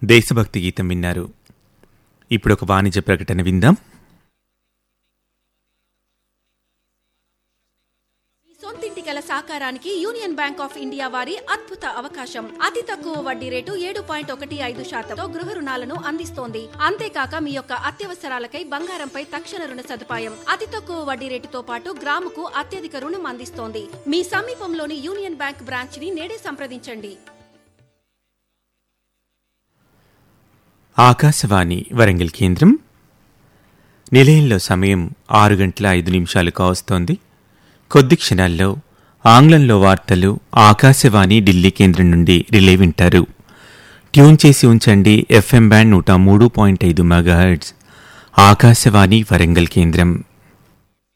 దేశభక్తి గీతం విన్నారు ఇప్పుడు ఒక వాణిజ్య ప్రకటన విందాం మీ సొంతింటి కల సాకారానికి యూనియన్ బ్యాంక్ ఆఫ్ ఇండియా వారి అద్భుత అవకాశం అతి తక్కువ వడ్డీ రేటు ఏడు పాయింట్ ఒకటి ఐదు శాతంతో గృహ రుణాలను అందిస్తోంది అంతేకాక మీ యొక్క అత్యవసరాలకై బంగారంపై తక్షణ రుణ సదుపాయం అతి తక్కువ వడ్డీ రేటుతో పాటు గ్రాముకు అత్యధిక రుణం అందిస్తోంది మీ సమీపంలోని యూనియన్ బ్యాంక్ బ్రాంచ్ ని నేడే సంప్రదించండి ఆకాశవాణి వరంగల్ కేంద్రం నిలయంలో సమయం ఆరు గంటల ఐదు నిమిషాలు కావస్తోంది కొద్ది క్షణాల్లో ఆంగ్లంలో వార్తలు ఆకాశవాణి ఢిల్లీ కేంద్రం నుండి రిలే వింటారు ట్యూన్ చేసి ఉంచండి ఎఫ్ఎం బ్యాండ్ నూట మూడు పాయింట్ ఐదు మెగాహెర్ట్జ్ ఆకాశవాణి వరంగల్ కేంద్రం